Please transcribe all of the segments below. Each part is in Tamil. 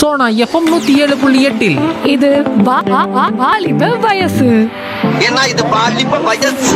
சோனா எஃப்எம் நூத்தி ஏழு புள்ளி எட்டில் இது வா- வா- வா- வாலிப வயசு ஏன்னா இது பாலிப்ப வயசு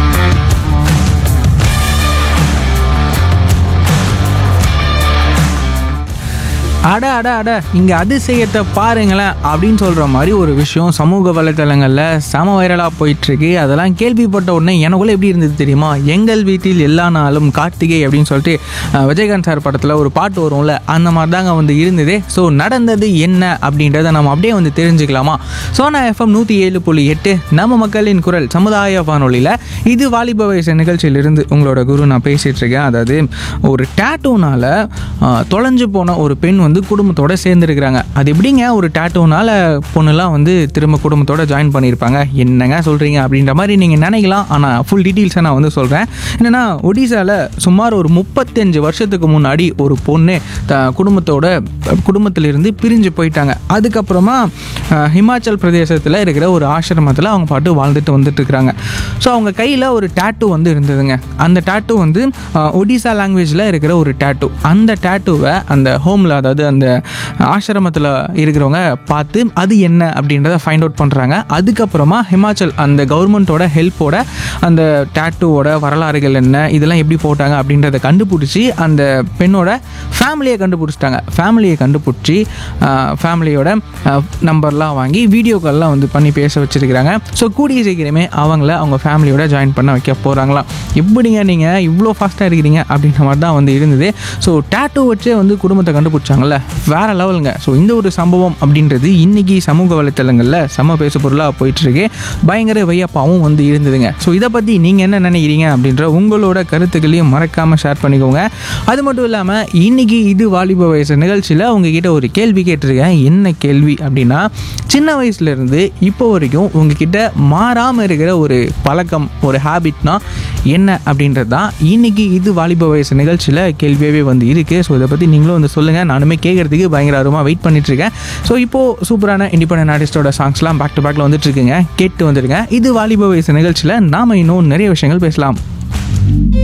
அட அட அட இங்கே அதிசயத்தை பாருங்களேன் அப்படின்னு சொல்கிற மாதிரி ஒரு விஷயம் சமூக வலைத்தளங்களில் செம வைரலாக போயிட்டுருக்கு அதெல்லாம் கேள்விப்பட்ட உடனே எனக்குள்ளே எப்படி இருந்தது தெரியுமா எங்கள் வீட்டில் எல்லா நாளும் கார்த்திகை அப்படின்னு சொல்லிட்டு அஹ், விஜயகாந்த் சார் படத்தில் ஒரு பாட்டு வரும்ல அந்த மாதிரி தாங்க வந்து இருந்தது ஸோ நடந்தது என்ன அப்படின்றத நம்ம அப்படியே வந்து தெரிஞ்சுக்கலாமா சோனா எஃப்எம் நூற்றி ஏழு புள்ளி எட்டு நம்ம மக்களின் குரல் சமுதாய வானொலியில் இது வாலிப வயசு நிகழ்ச்சியிலிருந்து உங்களோட குரு நான் பேசிகிட்டு இருக்கேன் அதாவது ஒரு டேட்டூனால தொலைஞ்சு போன ஒரு பெண் வந்து குடும்பத்தோட சேர்ந்துருக்கிறாங்க அது எப்படிங்க ஒரு டேட்டூனால பொண்ணுலாம் வந்து திரும்ப குடும்பத்தோட ஜாயின் பண்ணியிருப்பாங்க என்னங்க சொல்கிறீங்க அப்படின்ற மாதிரி நீங்கள் நினைக்கலாம் ஆனால் ஃபுல் டீட்டெயில்ஸை நான் வந்து சொல்கிறேன் என்னென்னா ஒடிசாவில் சுமார் ஒரு முப்பத்தஞ்சு வருஷத்துக்கு முன்னாடி ஒரு பொண்ணு த குடும்பத்தோட குடும்பத்திலிருந்து பிரிஞ்சு போயிட்டாங்க அதுக்கப்புறமா அஹ், ஹிமாச்சல் பிரதேசத்தில் இருக்கிற ஒரு ஆசிரமத்தில் அவங்க பாட்டு வாழ்ந்துட்டு வந்துட்டு இருக்கிறாங்க ஸோ அவங்க கையில் ஒரு டேட்டூ வந்து இருந்ததுங்க அந்த டேட்டூ வந்து அஹ், ஒடிசா லாங்குவேஜில் இருக்கிற ஒரு டேட்டூ அந்த டேட்டூவை அந்த ஹோமில் அதாவது அந்த ஆசிரமத்தில் இருக்கிறவங்க பார்த்து அது என்ன அப்படின்றத ஃபைண்ட் அவுட் பண்ணுறாங்க அதுக்கப்புறமா ஹிமாச்சல் அந்த கவர்மெண்ட்டோட ஹெல்ப்போட அந்த டேட்டூவோட வரலாறுகள் என்ன இதெல்லாம் எப்படி போட்டாங்க அப்படின்றத கண்டுபிடிச்சி அந்த பெண்ணோட ஃபேமிலியை கண்டுபிடிச்சிட்டாங்க ஃபேமிலியை கண்டுபிடிச்சி ஃபேமிலியோட நம்பர்லாம் வாங்கி வீடியோ கால்லாம் வந்து பண்ணி பேச வச்சிருக்கிறாங்க ஸோ கூடிய சீக்கிரமே அவங்கள அவங்க ஃபேமிலியோட ஜாயின் பண்ண வைக்க போகிறாங்களாம் எப்படிங்க நீங்கள் இவ்வளோ ஃபாஸ்ட்டாக இருக்கிறீங்க அப்படின்ற மாதிரி தான் வந்து இருந்தது ஸோ டேட்டூ வச்சே வந்து குடும்பத்தை கண்டுபிடிச்சாங்கல்ல வேற லெவலுங்க ஸோ இந்த ஒரு சம்பவம் அப்படின்றது இன்னைக்கு சமூக வலைத்தளங்களில் செம பேசு பொருளாக போயிட்டு இருக்கு பயங்கர வையப்பாவும் வந்து இருந்ததுங்க ஸோ இதை பற்றி நீங்கள் என்ன நினைக்கிறீங்க அப்படின்ற உங்களோட கருத்துக்களையும் மறக்காமல் ஷேர் பண்ணிக்கோங்க அது மட்டும் இல்லாமல் இன்னைக்கு இது வாலிப வயசு நிகழ்ச்சியில் உங்ககிட்ட ஒரு கேள்வி கேட்டிருக்கேன் என்ன கேள்வி அப்படின்னா சின்ன வயசுலேருந்து இப்போ வரைக்கும் உங்ககிட்ட மாறாமல் இருக்கிற ஒரு பழக்கம் ஒரு ஹேபிட்னா என்ன அப்படின்றது தான் இன்னைக்கு இது வாலிப வயசு நிகழ்ச்சியில் கேள்வியாகவே வந்து இருக்குது ஸோ இதை பற்றி நீங்களும் வந்து சொல்லுங்கள் நானுமே கேட்குறதுக்கு பயங்கர ஆர்வமாக வெயிட் பண்ணிட்டு இருக்கேன் ஸோ இப்போது சூப்பரான இண்டிபெண்டன்ட் ஆர்டிஸ்டோட சாங்ஸ்லாம் பேக் டு பேக்கில் வந்துட்டு இருக்குங்க கேட்டு வந்துருங்க இது வாலிப வயசு நிகழ்ச்சியில் நாம இன்னும் நிறைய விஷயங்கள் பேசலாம்